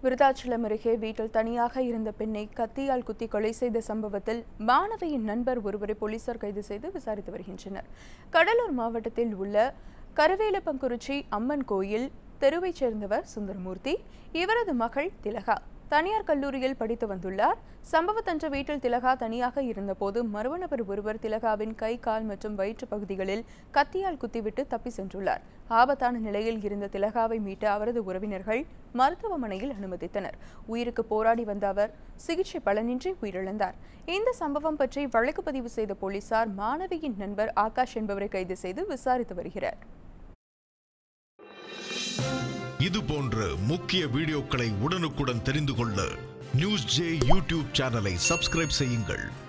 விருதாச்சலம் அருகே வீட்டில் தனியாக இருந்த பெண்ணை கத்தியால் குத்தி கொலை செய்த சம்பவத்தில் மாணவியின் நண்பர் ஒருவரை போலீசார் கைது செய்து விசாரித்து வருகின்றனர் கடலூர் மாவட்டத்தில் உள்ள கருவேலப்பங்குறிச்சி அம்மன் கோயில் தெருவைச் சேர்ந்தவர் சுந்தரமூர்த்தி இவரது மகள் திலகா தனியார் கல்லூரியில் படித்து வந்துள்ளார் சம்பவத்தன்று வீட்டில் திலகா தனியாக இருந்தபோது மர்ம நபர் ஒருவர் திலகாவின் கை கால் மற்றும் வயிற்று பகுதிகளில் கத்தியால் குத்திவிட்டு தப்பி சென்றுள்ளார் ஆபத்தான நிலையில் இருந்த திலகாவை மீட்ட அவரது உறவினர்கள் மருத்துவமனையில் அனுமதித்தனர் உயிருக்கு போராடி வந்த அவர் சிகிச்சை பலனின்றி உயிரிழந்தார் இந்த சம்பவம் பற்றி வழக்கு பதிவு செய்த போலீசார் மாணவியின் நண்பர் ஆகாஷ் என்பவரை கைது செய்து விசாரித்து வருகிறார் இது போன்ற முக்கிய வீடியோக்களை உடனுக்குடன் தெரிந்து கொள்ள நியூஸ் ஜே யூடியூப் சேனலை சப்ஸ்கிரைப் செய்யுங்கள்